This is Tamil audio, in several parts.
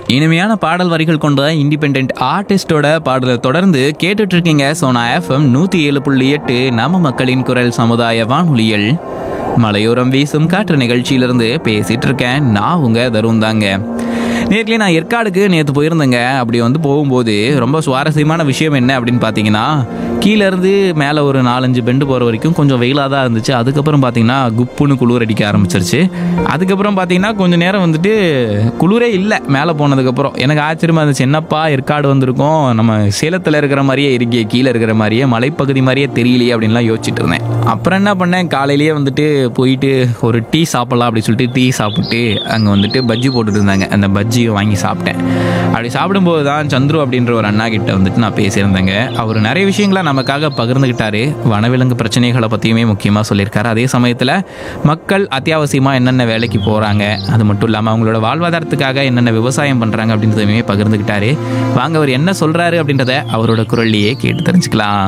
இனிமையான பாடல் வரிகள் கொண்ட இண்டிபெண்ட் ஆர்டிஸ்டோட பாடலை தொடர்ந்து கேட்டுட்டு இருக்கீங்க சோனா எஃப்எம் நூத்தி ஏழு புள்ளி எட்டு நம்ம மக்களின் குரல் சமுதாய வானொலியில் மலையோரம் வீசும் காற்று நிகழ்ச்சியிலிருந்து பேசிட்டு இருக்கேன் நான் உங்க தருண் தாங்க நேர்லயே நான் ஏற்காடுக்கு நேற்று போயிருந்தேங்க அப்படி வந்து போகும்போது ரொம்ப சுவாரஸ்யமான விஷயம் என்ன அப்படின்னு பார்த்தீங்கன்னா கீழே இருந்து மேலே ஒரு நாலஞ்சு பெண்டு போகிற வரைக்கும் கொஞ்சம் வெயிலாக தான் இருந்துச்சு அதுக்கப்புறம் பார்த்தீங்கன்னா குப்புன்னு குளிர் அடிக்க ஆரம்பிச்சிருச்சு அதுக்கப்புறம் பார்த்தீங்கன்னா கொஞ்சம் நேரம் வந்துட்டு குளிரே இல்லை மேலே போனதுக்கப்புறம் எனக்கு ஆச்சரியமா இருந்துச்சு என்னப்பா ஏற்காடு வந்திருக்கோம் நம்ம சேலத்தில் இருக்கிற மாதிரியே இருக்கே கீழே இருக்கிற மாதிரியே மலைப்பகுதி மாதிரியே தெரியலையே அப்படின்லாம் யோசிச்சுட்டு இருந்தேன் அப்புறம் என்ன பண்ணேன் காலையிலேயே வந்துட்டு போயிட்டு ஒரு டீ சாப்பிடலாம் அப்படின்னு சொல்லிட்டு டீ சாப்பிட்டு அங்கே வந்துட்டு பஜ்ஜி போட்டுட்டு இருந்தாங்க அந்த பஜ்ஜியை வாங்கி சாப்பிட்டேன் அப்படி சாப்பிடும்போது தான் சந்துரு அப்படின்ற ஒரு அண்ணா கிட்ட வந்துட்டு நான் பேசியிருந்தேங்க அவர் நிறைய விஷயங்களை நமக்காக பகிர்ந்துக்கிட்டாரு வனவிலங்கு பிரச்சனைகளை பற்றியுமே முக்கியமாக சொல்லியிருக்காரு அதே சமயத்தில் மக்கள் அத்தியாவசியமாக என்னென்ன வேலைக்கு போகிறாங்க அது மட்டும் இல்லாமல் அவங்களோட வாழ்வாதாரத்துக்காக என்னென்ன விவசாயம் பண்ணுறாங்க அப்படின்றதையுமே பகிர்ந்துக்கிட்டாரு வாங்க அவர் என்ன சொல்கிறாரு அப்படின்றத அவரோட குரல்லையே கேட்டு தெரிஞ்சுக்கலாம்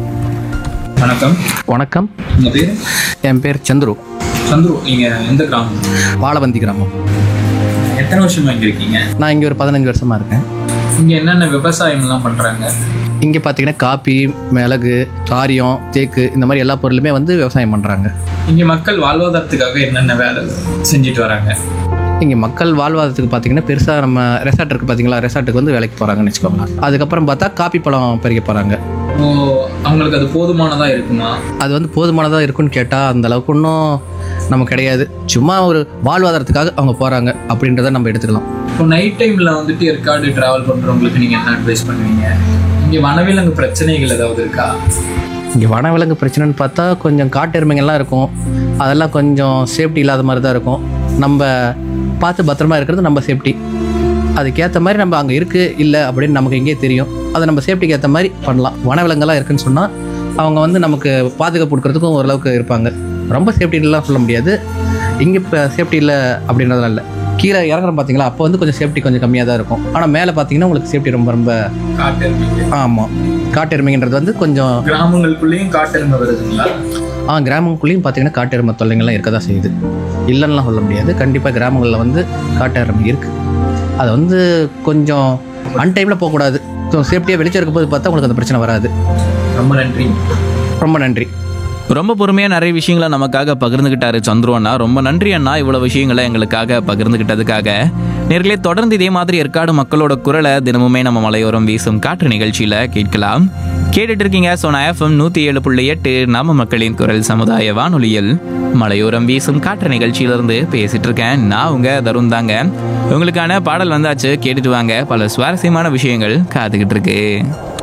வணக்கம் வணக்கம் உங்கள் பேர் என் பேர் சந்துரு சந்துரு நீங்கள் எந்த கிராமம் வாழவந்தி கிராமம் எத்தனை வருஷமா இங்கே இருக்கீங்க நான் இங்கே ஒரு பதினஞ்சு வருஷமாக இருக்கேன் இங்கே என்னென்ன விவசாயம்லாம் பண்ணுறாங்க இங்கே பார்த்தீங்கன்னா காப்பி மிளகு காரியம் தேக்கு இந்த மாதிரி எல்லா பொருளுமே வந்து விவசாயம் பண்ணுறாங்க இங்கே மக்கள் வாழ்வாதாரத்துக்காக என்னென்ன வேலை செஞ்சுட்டு வராங்க இங்கே மக்கள் வாழ்வாதாரத்துக்கு பார்த்தீங்கன்னா பெருசாக நம்ம ரெசார்ட் இருக்குது பார்த்தீங்களா ரெசார்ட்டுக்கு வந்து வேலைக்கு போகிறாங்கன்னு வச்சுக்கோங்க அதுக்கப்புறம் பார்த்தா காப்பி பழம் பறிக்க போகிறாங்க ஓ அவங்களுக்கு அது போதுமானதாக இருக்குமா அது வந்து போதுமானதாக இருக்குன்னு கேட்டால் அந்த அளவுக்கு ஒன்றும் நம்ம கிடையாது சும்மா ஒரு வாழ்வாதாரத்துக்காக அவங்க போகிறாங்க அப்படின்றத நம்ம எடுத்துக்கலாம் இப்போ நைட் டைமில் வந்துட்டு ஏற்காடு ட்ராவல் பண்ணுறவங்களுக்கு நீங்கள் என்ன அட்வைஸ் பண்ணுவீங்க இங்கே வனவிலங்கு பிரச்சனைகள் ஏதாவது இருக்கா இங்கே வனவிலங்கு பிரச்சனைன்னு பார்த்தா கொஞ்சம் காட்டெருமைங்கள்லாம் இருக்கும் அதெல்லாம் கொஞ்சம் சேஃப்டி இல்லாத மாதிரி தான் இருக்கும் நம்ம பார்த்து பத்திரமா இருக்கிறது நம்ம சேஃப்டி அதுக்கேற்ற மாதிரி நம்ம அங்கே இருக்குது இல்லை அப்படின்னு நமக்கு எங்கேயே தெரியும் அதை நம்ம சேஃப்டிக்கு ஏற்ற மாதிரி பண்ணலாம் வனவிலங்கெல்லாம் இருக்குன்னு சொன்னால் அவங்க வந்து நமக்கு பாதுகாப்பு கொடுக்கறதுக்கும் ஓரளவுக்கு இருப்பாங்க ரொம்ப சேஃப்டிலாம் சொல்ல முடியாது இங்கே இப்போ சேஃப்டி இல்லை அப்படின்றதுலாம் இல்லை கீழே இறங்குறோம் பார்த்தீங்களா அப்போ வந்து கொஞ்சம் சேஃப்டி கொஞ்சம் கம்மியாக தான் இருக்கும் ஆனால் மேலே பார்த்தீங்கன்னா உங்களுக்கு சேஃப்டி ரொம்ப ரொம்ப காட்டெருமைங்க ஆமாம் காட்டெருமைங்கன்றது வந்து கொஞ்சம் கிராமங்களுக்குள்ளேயும் காட்டெருமை வருதுங்களா ஆ கிராமங்களுக்குள்ளேயும் பார்த்தீங்கன்னா காட்டெருமை தொல்லைங்கள்லாம் இருக்க தான் செய்யுது இல்லைன்னுலாம் சொல்ல முடியாது கண்டிப்பாக கிராமங்களில் வந்து காட்டெருமை இருக்குது அதை வந்து கொஞ்சம் அன்டைமில் போகக்கூடாது கொஞ்சம் சேஃப்டியாக வெளிச்சம் இருக்கும்போது பார்த்தா உங்களுக்கு அந்த பிரச்சனை வராது ரொம்ப நன்றி ரொம்ப நன்றி ரொம்ப பொறுமையாக நிறைய விஷயங்களை நமக்காக பகிர்ந்துக்கிட்டாரு சந்துரு அண்ணா ரொம்ப நன்றி அண்ணா இவ்வளோ விஷயங்களை எங்களுக்காக பகிர்ந்துக்கிட்டதுக்காக நேர்களே தொடர்ந்து இதே மாதிரி ஏற்காடு மக்களோட குரலை தினமுமே நம்ம மலையோரம் வீசும் காற்று நிகழ்ச்சியில் கேட்கலாம் கேட்டுட்டு இருக்கீங்க சோனா எஃப்எம் நூற்றி ஏழு புள்ளி எட்டு நம்ம மக்களின் குரல் சமுதாய வானொலியில் மலையோரம் வீசும் காற்று நிகழ்ச்சியிலிருந்து பேசிட்டு இருக்கேன் நான் உங்க தருண் தாங்க உங்களுக்கான பாடல் வந்தாச்சு கேட்டுட்டு வாங்க பல சுவாரஸ்யமான விஷயங்கள் காத்துக்கிட்டு இருக்கு